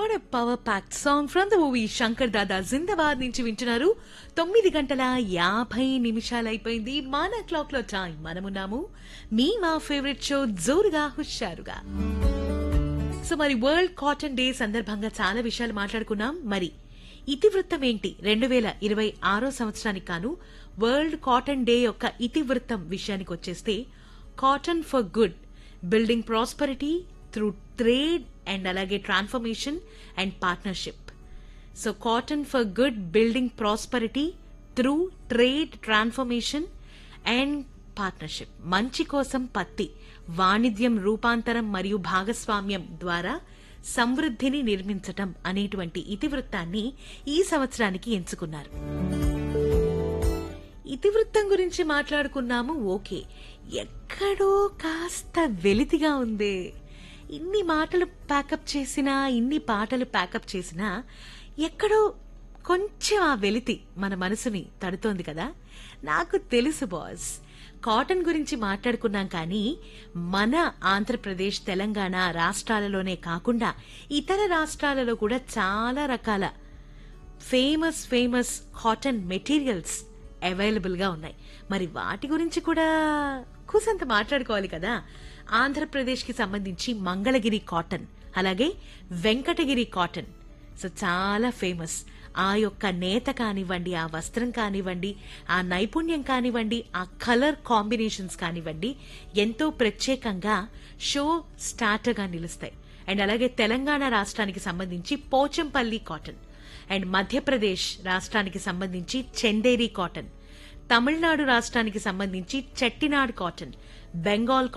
what power packed song from the movie Shankar Dada Zindabad నుంచి వింటున్నారు తొమ్మిది గంటల యాభై నిమిషాలు అయిపోయింది మన క్లాక్ లో టైం మనమున్నాము మీ మా ఫేవరెట్ షో జోరుగా హుషారుగా సో మరి వరల్డ్ కాటన్ డే సందర్భంగా చాలా విషయాలు మాట్లాడుకున్నాం మరి ఇతివృత్తం ఏంటి రెండు వేల ఇరవై ఆరో సంవత్సరానికి కాను వరల్డ్ కాటన్ డే యొక్క ఇతివృత్తం విషయానికి వచ్చేస్తే cotton for good building prosperity through trade and అలాగే transformation and partnership so cotton for good building prosperity through trade transformation and partnership మంచి కోసం పత్తి వాణిజ్యం రూపాంతరం మరియు భాగస్వామ్యం ద్వారా సమృద్ధిని నిర్మించటం అనేటువంటి ఇతివృత్తాన్ని ఈ సంవత్సరానికి ఎంచుకున్నారు ఇతివృత్తం గురించి మాట్లాడుకున్నాము ఓకే ఎక్కడో కాస్త వెలితిగా ఉందే ఇన్ని మాటలు ప్యాకప్ చేసినా ఇన్ని పాటలు ప్యాకప్ చేసినా ఎక్కడో కొంచెం ఆ వెలితి మన మనసుని తడుతోంది కదా నాకు తెలుసు బాస్ కాటన్ గురించి మాట్లాడుకున్నాం కానీ మన ఆంధ్రప్రదేశ్ తెలంగాణ రాష్ట్రాలలోనే కాకుండా ఇతర రాష్ట్రాలలో కూడా చాలా రకాల famous famous cotton materials available గా ఉన్నాయి మరి వాటి గురించి కూడా కూసంత మాట్లాడుకోవాలి కదా ఆంధ్రప్రదేశ్ కి సంబంధించి మంగళగిరి కాటన్ అలాగే వెంకటగిరి కాటన్ సో చాలా ఫేమస్ ఆ యొక్క నేత కానివ్వండి ఆ వస్త్రం కానివ్వండి ఆ నైపుణ్యం కానివ్వండి ఆ కలర్ కాంబినేషన్స్ కానివ్వండి ఎంతో ప్రత్యేకంగా షో స్టార్టర్ గా నిలుస్తాయి అండ్ అలాగే తెలంగాణ రాష్ట్రానికి సంబంధించి పోచంపల్లి కాటన్ అండ్ మధ్యప్రదేశ్ రాష్ట్రానికి సంబంధించి చందేరి కాటన్ తమిళనాడు రాష్ట్రానికి సంబంధించి చెట్టినాడ్ కాటన్ బెంగాల్